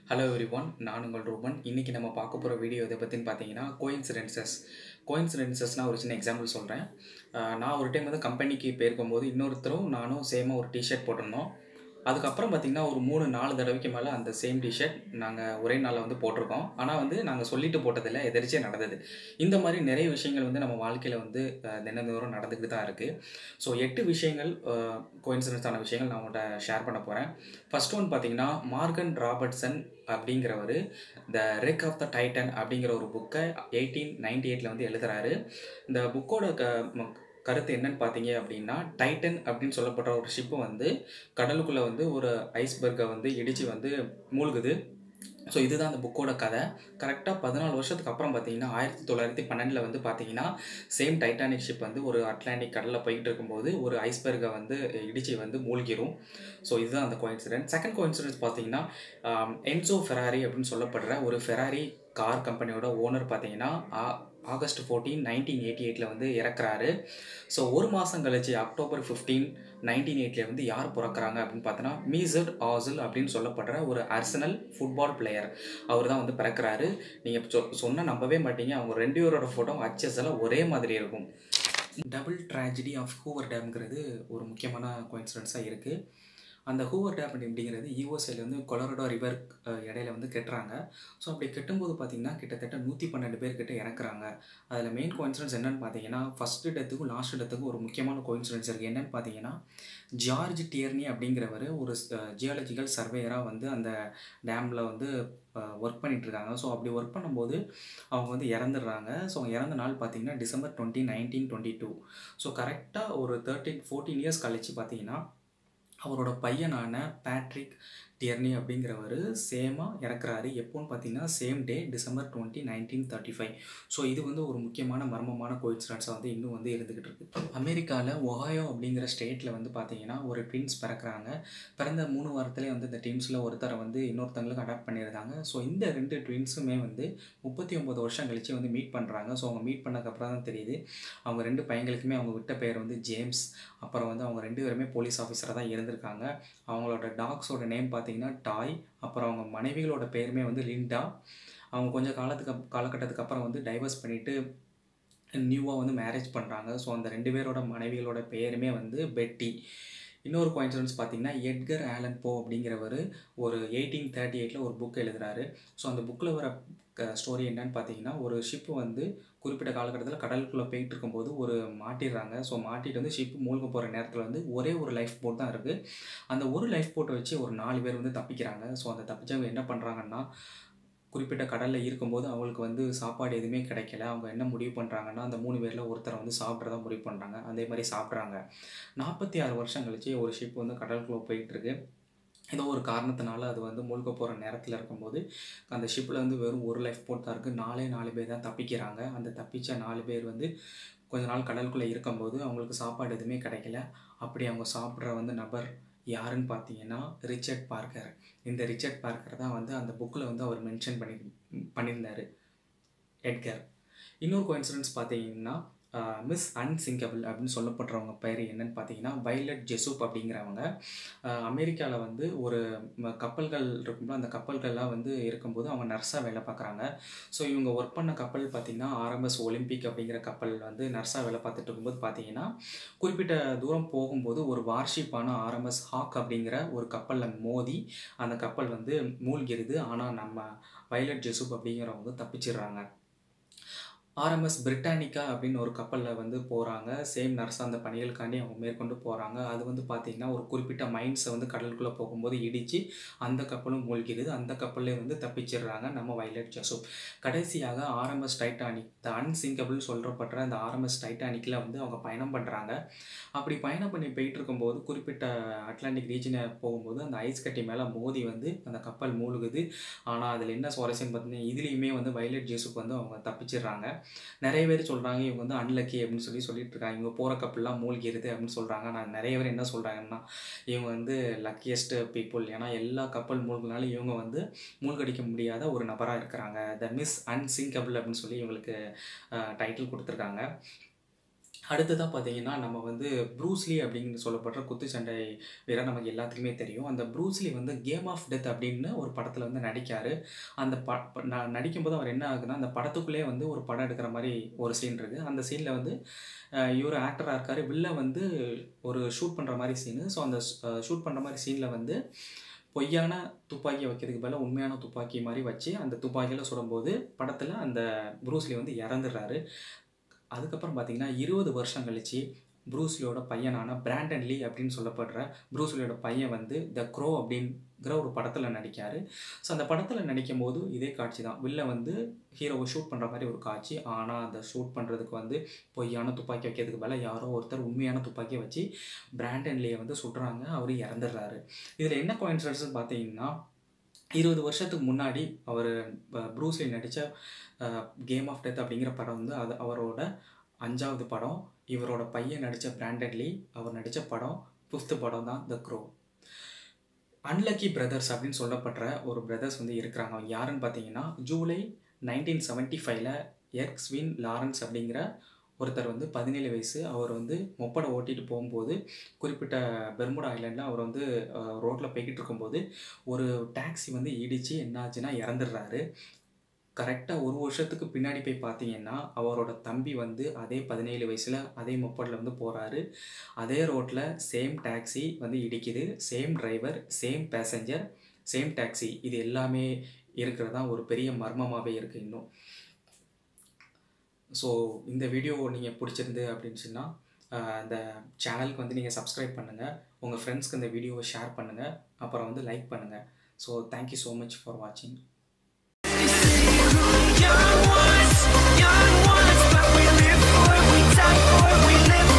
hello every one நான் உங்கள் ரூபன் இன்றைக்கி நம்ம பார்க்க போகிற வீடியோ இதை பற்றின்னு பார்த்தீங்கன்னா கோயின்சிடென்சஸ் கோயின்சிடென்சஸ்னால் ஒரு சின்ன எக்ஸாம்பிள் சொல்கிறேன் நான் ஒரு டைம் வந்து கம்பெனிக்கு போயிருக்கும்போது இன்னொருத்தரும் நானும் சேமாக ஒரு டிஷர்ட் போட்டிருந்தோம் அதுக்கப்புறம் பார்த்திங்கன்னா ஒரு மூணு நாலு தடவைக்கு மேலே அந்த சேம் டிஷர்ட் நாங்கள் ஒரே நாளில் வந்து போட்டிருக்கோம் ஆனால் வந்து நாங்கள் சொல்லிட்டு போட்டதில்லை எதிர்ச்சியாக நடந்தது இந்த மாதிரி நிறைய விஷயங்கள் வந்து நம்ம வாழ்க்கையில் வந்து அஹ், தினந்தோறும் நடந்துக்கிட்டு தான் இருக்குது ஸோ எட்டு விஷயங்கள் கோயின்சிடன்ஸான விஷயங்கள் நான் உங்கள்கிட்ட ஷேர் பண்ண போகிறேன் ஃபர்ஸ்ட் ஒன் பார்த்தீங்கன்னா மார்கன் ராபர்ட்சன் அப்படிங்கிறவர் the wreck of the Titan அப்படிங்கிற ஒரு புக்கை எயிட்டீன் நைன்டி எயிட்டில் வந்து எழுதுறாரு இந்த புக்கோட க ம- கருத்து என்னன்னு பார்த்தீங்க அப்படின்னா டைட்டன் அப்படின்னு சொல்லப்படுற ஒரு ஷிப்பு வந்து கடலுக்குள்ளே வந்து ஒரு ஐஸ்பர்கை வந்து இடித்து வந்து மூழ்குது ஸோ இதுதான் அந்த புக்கோட கதை கரெக்டாக பதினாலு வருஷத்துக்கு அப்புறம் பார்த்தீங்கன்னா ஆயிரத்தி தொள்ளாயிரத்தி பன்னெண்டில் வந்து பார்த்தீங்கன்னா சேம் டைட்டானிக் ஷிப் வந்து ஒரு அட்லாண்டிக் கடலில் போயிட்டு இருக்கும்போது ஒரு ஐஸ்பர்கை வந்து இடிச்சு வந்து மூழ்கிரும் ஸோ இதுதான் அந்த கோயின்சிடென்ட் செகண்ட் கோயின்சிடென்ஸ் பார்த்தீங்கன்னா என்சோ ஃபெராரி அப்படின்னு சொல்லப்படுற ஒரு ஃபெராரி கார் கம்பெனியோட ஓனர் பார்த்தீங்கன்னா ஆ- ஆகஸ்ட் ஃபோர்டீன் நைன்டீன் எயிட்டி எயிட்டில் வந்து இறக்குறாரு ஸோ ஒரு மாதம் கழிச்சு அக்டோபர் ஃபிஃப்டீன் நைன்டீன் எயிட்டில் வந்து யார் பிறக்கிறாங்க அப்படின்னு பார்த்தோன்னா மீசட் ஆசில் அப்படின்னு சொல்லப்படுற ஒரு அர்சனல் ஃபுட்பால் பிளேயர் அவர் தான் வந்து பிறக்கிறாரு நீங்கள் சொ சொன்னால் நம்பவே மாட்டீங்க அவங்க ரெண்டு பேரோட ஃபோட்டோ அச்சஸ் எல்லாம் ஒரே மாதிரி இருக்கும் டபுள் ட்ராஜடி ஆஃப் ஹூவர் டேம்ங்கிறது ஒரு முக்கியமான கோயின்சிடன்ஸாக இருக்குது அந்த ஹூவர் டேம் அப்படிங்கிறது யூஎஸ்ஏல வந்து கொலரடோ ரிவர் இடையில வந்து கெட்டுறாங்க ஸோ அப்படி கெட்டும்போது பார்த்தீங்கன்னா கிட்டத்தட்ட நூற்றி பன்னெண்டு பேர் கிட்ட இறக்குறாங்க அதில் மெயின் கோயின்சிடன்ஸ் என்னன்னு பார்த்தீங்கன்னா ஃபஸ்ட்டு டெத்துக்கும் லாஸ்ட் டெத்துக்கும் ஒரு முக்கியமான கோயின்சிடன்ஸ் இருக்குது என்னன்னு பார்த்தீங்கன்னா ஜார்ஜ் டியர்னி அப்படிங்கிறவர் ஒரு ஜியாலஜிக்கல் சர்வேயராக வந்து அந்த டேமில் வந்து ஒர்க் பண்ணிட்டு இருக்காங்க ஸோ அப்படி ஒர்க் பண்ணும்போது அவங்க வந்து இறந்துடுறாங்க ஸோ அவங்க இறந்த நாள் பார்த்தீங்கன்னா December twenty nineteen twenty two so கரெக்டாக ஒரு தேர்ட்டீன் ஃபோர்டீன் இயர்ஸ் கழிச்சு பார்த்தீங்கன்னா அவரோட பையனான பேட்ரிக் டியர்னி அப்படிங்கிறவர் சேமாக இறக்குறாரு எப்போன்னு பார்த்தீங்கன்னா same day December twenty nineteen thirty five so இது வந்து ஒரு முக்கியமான மர்மமான கோயின்சிடன்ஸாக வந்து இன்னும் வந்து இருந்துக்கிட்டு இருக்கு அமெரிக்காவில் ஒஹாயோ அப்படிங்கிற ஸ்டேட்டில் வந்து பார்த்தீங்கன்னா ஒரு ட்வின்ஸ் பிறக்கிறாங்க பிறந்த மூணு வாரத்திலே வந்து இந்த ட்வின்ஸில் ஒருத்தரை வந்து இன்னொருத்தங்களுக்கு அடாப்ட் பண்ணியிருந்தாங்க ஸோ இந்த ரெண்டு ட்வின்ஸுமே வந்து முப்பத்தி ஒம்பது வருஷம் கழிச்சு வந்து மீட் பண்ணுறாங்க ஸோ அவங்க மீட் பண்ணதுக்கப்புறம் தான் தெரியுது அவங்க ரெண்டு பையங்களுக்குமே அவங்க விட்ட பேர் வந்து ஜேம்ஸ் அப்புறம் வந்து அவங்க ரெண்டு பேருமே போலீஸ் ஆஃபீஸராக தான் இருந்திருக்காங்க அவங்களோட டாக்ஸோட நேம் பார்த்தீங்கன்னா டாய் அப்புறம் அவங்க மனைவிகளோட பேருமே வந்து லிண்டா அவங்க கொஞ்சம் காலத்துக்கு அப்- காலகட்டத்துக்கு அப்புறம் வந்து டைவர்ஸ் பண்ணிவிட்டு நியூவாக வந்து மேரேஜ் பண்ணுறாங்க ஸோ அந்த ரெண்டு பேரோட மனைவிகளோட பேருமே வந்து பெட்டி இன்னொரு கோயின்சிடன்ஸ் பார்த்தீங்கன்னா எட்கர் ஆலன் போ அப்படிங்கிறவர் ஒரு எயிட்டீன் தேர்ட்டி எயிட்டில் ஒரு புக் எழுதுறாரு ஸோ அந்த புக்கில் வர ஸ்டோரி என்னன்னு பார்த்தீங்கன்னா ஒரு ஷிப்பு வந்து குறிப்பிட்ட காலகட்டத்தில் கடலுக்குள்ளே போயிட்டு இருக்கும்போது ஒரு மாட்டிடுறாங்க ஸோ மாட்டிட்டு வந்து ஷிப்பு மூழ்க போகிற நேரத்தில் வந்து ஒரே ஒரு லைஃப் போட் தான் இருக்குது அந்த ஒரு லைஃப் போட்டை வச்சு ஒரு நாலு பேர் வந்து தப்பிக்கிறாங்க ஸோ அந்த தப்பிச்சவங்க என்ன பண்ணுறாங்கன்னா குறிப்பிட்ட கடலில் இருக்கும்போது அவங்களுக்கு வந்து சாப்பாடு எதுவுமே கிடைக்கல அவங்க என்ன முடிவு பண்ணுறாங்கன்னா அந்த மூணு பேரில் ஒருத்தரை வந்து சாப்பிட்றதா முடிவு பண்ணுறாங்க அதே மாதிரி சாப்பிட்றாங்க நாற்பத்தி ஆறு வருஷம் கழிச்சு ஒரு ஷிப் வந்து கடலுக்குள்ளே போயிட்டு இருக்கு ஏதோ ஒரு காரணத்தினால அது வந்து மூழ்க போகிற நேரத்தில் இருக்கும்போது அந்த ஷிப்பில் வந்து வெறும் ஒரு லைஃப் போட் தான் இருக்குது நாலே நாலு பேர் தான் தப்பிக்கிறாங்க அந்த தப்பிச்ச நாலு பேர் வந்து கொஞ்ச நாள் கடலுக்குள்ளே இருக்கும்போது அவங்களுக்கு சாப்பாடு எதுவுமே கிடைக்கல அப்படி அவங்க சாப்பிட்ற வந்து நபர் யாருன்னு பார்த்தீங்கன்னா ரிச்சர்ட் பார்க்கர் இந்த ரிச்சர்ட் பார்க்கர் தான் வந்து அந்த புக்கில் வந்து அவர் மென்ஷன் பண்ணி பண்ணியிருந்தார் எட்கர் இன்னொரு கோயின்சிடன்ஸ் பார்த்தீங்கன்னா மிஸ் அன்சிங்கபிள் அப்படின்னு சொல்லப்படுறவங்க பேர் என்னன்னு பார்த்தீங்கன்னா வைலட் ஜெசூப் அப்படிங்கிறவங்க அமெரிக்காவில் வந்து ஒரு ம- கப்பல்கள் இருக்கும்போது அந்த கப்பல்கள்லாம் வந்து இருக்கும்போது அவங்க நர்ஸாக வேலை பார்க்குறாங்க ஸோ இவங்க ஒர்க் பண்ண கப்பல் பார்த்தீங்கன்னா ஆர்எம்எஸ் ஒலிம்பிக் அப்படிங்கிற கப்பல் வந்து நர்ஸாக வேலை பார்த்துட்டு இருக்கும்போது பார்த்தீங்கன்னா குறிப்பிட்ட தூரம் போகும்போது ஒரு வார்ஷிப்பான ஆர்எம்எஸ் ஹாக் அப்படிங்கிற ஒரு கப்பலில் மோதி அந்த கப்பல் வந்து மூழ்கிருது ஆனால் நம்ம வைலட் ஜெசூப் அப்படிங்கிறவங்க தப்பிச்சிடுறாங்க ஆர்எம்எஸ் பிரிட்டானிக்கா அப்படின்னு ஒரு கப்பலில் வந்து போகிறாங்க சேம் நர்ஸ் அந்த பணிகளுக்காண்டி அவங்க மேற்கொண்டு போகிறாங்க அது வந்து பார்த்திங்கன்னா ஒரு குறிப்பிட்ட மைன்ஸை வந்து கடலுக்குள்ளே போகும்போது இடித்து அந்த கப்பலும் மூழ்கிடுது அந்த கப்பல்லே வந்து தப்பிச்சிடுறாங்க நம்ம வைலட் ஜசூப் கடைசியாக ஆர்எம்எஸ் டைட்டானிக் த அன்சிங்கபிள் சொல்கிறப்பட்ட அந்த ஆர்எம்எஸ் டைட்டானிக்கில் வந்து அவங்க பயணம் பண்ணுறாங்க அப்படி பயணம் பண்ணி போயிட்டு இருக்கும்போது குறிப்பிட்ட அட்லாண்டிக் ரீஜனை போகும்போது அந்த ஐஸ் கட்டி மேலே மோதி வந்து அந்த கப்பல் மூழ்குது ஆனால் அதில் என்ன சுவாரஸ்யம் பார்த்தீங்கன்னா இதுலேயுமே வந்து வைலட் ஜேசுக்கு வந்து அவங்க தப்பிச்சிடுறாங்க நிறைய பேர் சொல்கிறாங்க இவங்க வந்து அன்லக்கி அப்படின்னு சொல்லி சொல்லிட்டு இருக்காங்க இவங்க போகிற கப்பல்லாம் மூழ்கிருது அப்படின்னு சொல்கிறாங்க நான் நிறைய பேர் என்ன சொல்கிறாங்கன்னா இவங்க வந்து லக்கியஸ்ட் பீப்புள் ஏன்னா எல்லா கப்பல் மூழ்கினாலும் இவங்க வந்து மூழ்கடிக்க முடியாத ஒரு நபராக இருக்கிறாங்க த மிஸ் அன்சிங்கபிள் அப்படின்னு சொல்லி இவங்களுக்கு டைட்டில் கொடுத்துருக்காங்க அடுத்ததாக பார்த்தீங்கன்னா நம்ம வந்து ப்ரூஸ்லி அப்படின்னு சொல்லப்படுற குத்துச்சண்டை வீரர் நமக்கு எல்லாத்துக்குமே தெரியும் அந்த ப்ரூஸ்லி வந்து கேம் ஆஃப் டெத் அப்படின்னு ஒரு படத்தில் வந்து நடிக்காரு அந்த ப ப- ந- நடிக்கும்போது அவர் என்ன ஆகுதுன்னா அந்த படத்துக்குள்ளே வந்து ஒரு படம் எடுக்கிற மாதிரி ஒரு சீன் இருக்குது அந்த சீனில் வந்து அஹ், இவர் ஆக்டராக இருக்கார் வில்ல வந்து ஒரு ஷூட் பண்ணுற மாதிரி சீனு ஸோ அந்த ஷூட் பண்ணுற மாதிரி சீனில் வந்து பொய்யான துப்பாக்கியை வைக்கிறதுக்கு பதிலாக உண்மையான துப்பாக்கி மாதிரி வச்சு அந்த துப்பாக்கியில் சுடும்போது படத்தில் அந்த ப்ரூஸ்லி வந்து இறந்துடுறாரு அதுக்கப்புறம் பார்த்தீங்கன்னா இருபது வருஷம் கழிச்சு ப்ரூஸ்லியோட பையனான பிராண்டன் லீ அப்படின்னு சொல்லப்படுற ப்ரூஸ்லியோட பையன் வந்து த க்ரோ அப்படிங்கிற ஒரு படத்தில் நடிக்கார் ஸோ அந்த படத்தில் நடிக்கும் போது இதே காட்சி தான் வில்ல வந்து ஹீரோவை ஷூட் பண்ணுற மாதிரி ஒரு காட்சி ஆனால் அந்த ஷூட் பண்ணுறதுக்கு வந்து பொய்யான துப்பாக்கி வைக்கிறதுக்கு மேலே யாரோ ஒருத்தர் உண்மையான துப்பாக்கியை வச்சு பிராண்டன் லீயை வந்து சுடுறாங்க அவர் இறந்துடுறாரு இதில் என்ன கோயின்சிடன்ஸ்னு பார்த்தீங்கன்னா இருபது வருஷத்துக்கு முன்னாடி அவர் ப்ரூஸ்லி நடித்த கேம் ஆஃப் டெத் அப்படிங்கிற படம் வந்து அது அவரோட அஞ்சாவது படம் இவரோட பையன் நடித்த பிராண்டட்லி அவர் நடித்த படம் ஃபிஃப்த்து படம் தான் த க்ரோ அன்லக்கி பிரதர்ஸ் அப்படின்னு சொல்லப்படுற ஒரு பிரதர்ஸ் வந்து இருக்கிறாங்க அவங்க யாருன்னு பார்த்தீங்கன்னா ஜூலை நைன்டீன் செவன்ட்டி ஃபைவ்ல எர்க்ஸ்வின் லாரன்ஸ் அப்படிங்கிற ஒருத்தர் வந்து பதினேழு வயசு அவர் வந்து மொப்படை ஓட்டிட்டு போகும்போது குறிப்பிட்ட பெர்முடா ஐலாண்டில் அவர் வந்து ரோட்டில் போய்கிட்டு இருக்கும்போது ஒரு டாக்ஸி வந்து இடித்து என்னாச்சுன்னா இறந்துடுறாரு கரெக்டாக ஒரு வருஷத்துக்கு பின்னாடி போய் பார்த்தீங்கன்னா அவரோட தம்பி வந்து அதே பதினேழு வயசில் அதே முப்படில் வந்து போகிறாரு அதே ரோட்டில் சேம் டாக்ஸி வந்து இடிக்குது same driver same passenger same taxi இது எல்லாமே இருக்கிறதா ஒரு பெரிய மர்மமாகவே இருக்குது இன்னும் ஸோ இந்த வீடியோ நீங்கள் பிடிச்சிருந்து அப்படின்னு சொன்னால் இந்த சேனலுக்கு வந்து நீங்கள் சப்ஸ்கிரைப் பண்ணுங்கள் உங்கள் ஃப்ரெண்ட்ஸ்க்கு இந்த வீடியோவை ஷேர் பண்ணுங்கள் அப்புறம் வந்து லைக் பண்ணுங்கள் so thank you so much for வாட்சிங் Young ones, young ones, but we live for it, we die for it, we live